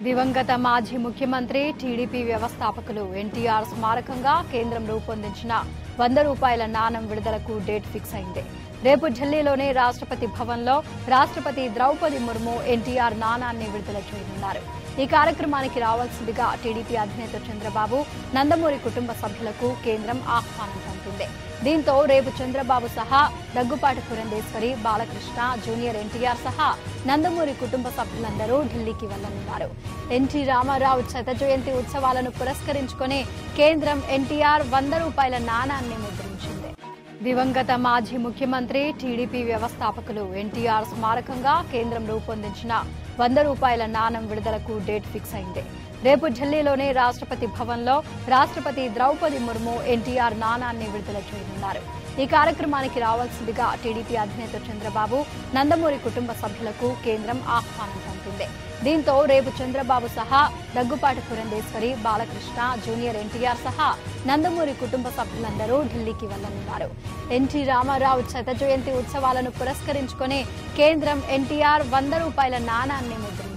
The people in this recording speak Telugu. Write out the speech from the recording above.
దివంగత మాజీ ముఖ్యమంత్రి టీడీపీ వ్యవస్థాపకులు ఎన్టీఆర్ స్మారకంగా కేంద్రం రూపొందించిన వంద రూపాయల నాణం విడుదలకు డేట్ ఫిక్స్ అయింది రేపు ఢిల్లీలోని రాష్ట్రపతి భవన్లో రాష్ట్రపతి ద్రౌపది ముర్ము ఎన్టీఆర్ నాణాన్ని విడుదల చేయనున్నారు ఈ కార్యక్రమానికి రావాల్సిందిగా టీడీపీ అధినేత చంద్రబాబు నందమూరి కుటుంబ సభ్యులకు కేంద్రం ఆహ్వానం పంపింది దీంతో రేపు చంద్రబాబు సహా దగ్గుపాటి పురంధేశ్వరి బాలకృష్ణ జూనియర్ ఎన్టీఆర్ సహా నందమూరి కుటుంబ సభ్యులందరూ ఢిల్లీకి వెళ్లనున్నారు ఎన్టీ రామారావు శత జయంతి ఉత్సవాలను పురస్కరించుకుని కేంద్రం ఎన్టీఆర్ వంద రూపాయల నాణాన్ని ముద్రించింది దివంగత మాజీ ముఖ్యమంత్రి టీడీపీ వ్యవస్థాపకులు ఎన్టీఆర్ స్మారకంగా కేంద్రం రూపొందించిన వంద రూపాయల నాణం విడుదలకు డేట్ ఫిక్స్ అయింది రేపు ఢిల్లీలోని రాష్ట్రపతి భవన్లో రాష్ట్రపతి ద్రౌపది ముర్ము ఎన్టీఆర్ నాణాన్ని విడుదల చేయనున్నారు ఈ కార్యక్రమానికి రావాల్సిందిగా టీడీపీ అధినేత చంద్రబాబు నందమూరి కుటుంబ సభ్యులకు కేంద్రం ఆహ్వానం పంపింది దీంతో రేపు చంద్రబాబు సహా దగ్గుపాటి పురంధేశ్వరి బాలకృష్ణ జూనియర్ ఎన్టీఆర్ సహా నందమూరి కుటుంబ సభ్యులందరూ ఢిల్లీకి వెళ్లనున్నారు ఎన్టీ రామారావు శత జయంతి ఉత్సవాలను పురస్కరించుకుని కేంద్రం ఎన్టీఆర్ వంద రూపాయల నాణాన్ని ముద్రించింది